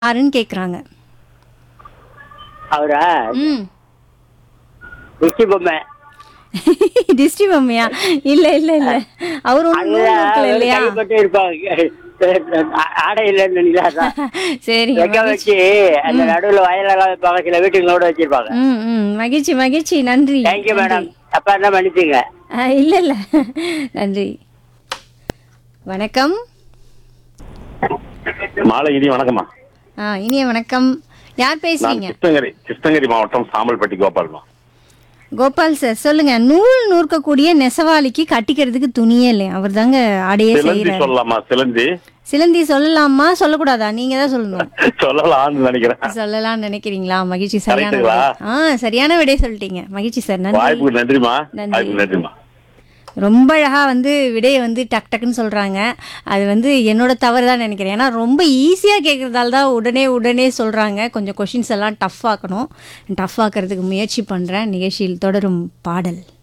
யாருன்னு கேக்குறாங்க அவரா ம் ரிஷி பொம்மை டிஸ்டி மம்மியா இல்ல இல்ல இல்ல அவர் ஒன்றும் நூறு இல்லையா கைப்பட்டு இருப்பாங்க ஆடை இல்லைன்னு நினைக்காதான் சரி எங்க வச்சு அந்த நடுவுல வயலெல்லாம் வைப்பாங்க சில வீட்டுங்களோட வச்சிருப்பாங்க ம் ம் மகிழ்ச்சி மகிழ்ச்சி நன்றி தேங்க்யூ மேடம் அப்பா என்ன மன்னிச்சுங்க ஆ, இல்ல இல்ல நன்றி வணக்கம் மாலை இனி வணக்கம்மா ஆ இனிய வணக்கம் யார் நான் பேசுறீங்க கிருஷ்ணகிரி கிருஷ்ணகிரி மாவட்டம் சாம்பல்பட்டி கோபால்மா கோபால் சார் சொல்லுங்க நூல் நூற்கக்கூடிய நெசவாளிக்கு கட்டிக்கிறதுக்கு துணியே இல்லையா அவர் தாங்க ஆடையே சிலந்தி செய்யறாரு சொல்லலாமா சிலந்தி சிலந்தி சொல்லலாமா சொல்லக்கூடாதா நீங்க தான் சொல்லணும் சொல்லலாம்னு நினைக்கிறேன் சொல்லலாம்னு நினைக்கிறீங்களா மகிழ்ச்சி சரியான கரெக்ட்டுங்களா? விடை. ஆ சரியான விடை சொல்லிட்டீங்க மகிழ்ச்சி சார் நன்றி வாய்ப்புக்கு நன்றிமா நன்றி. வாய்ப்புக்கு நன்றிமா ரொம்ப அழகா வந்து விடையை வந்து டக் டக்குன்னு சொல்றாங்க அது வந்து என்னோட தவறு தான் நினைக்கிறேன் ஏன்னா ரொம்ப ஈஸியா கேட்கறதால தான் உடனே உடனே சொல்றாங்க கொஞ்சம் கொஷின்ஸ் எல்லாம் டஃப் ஆக்கணும் டஃப் ஆக்கிறதுக்கு முயற்சி பண்றேன் நிகழ்ச்சியில் தொடரும் பாடல்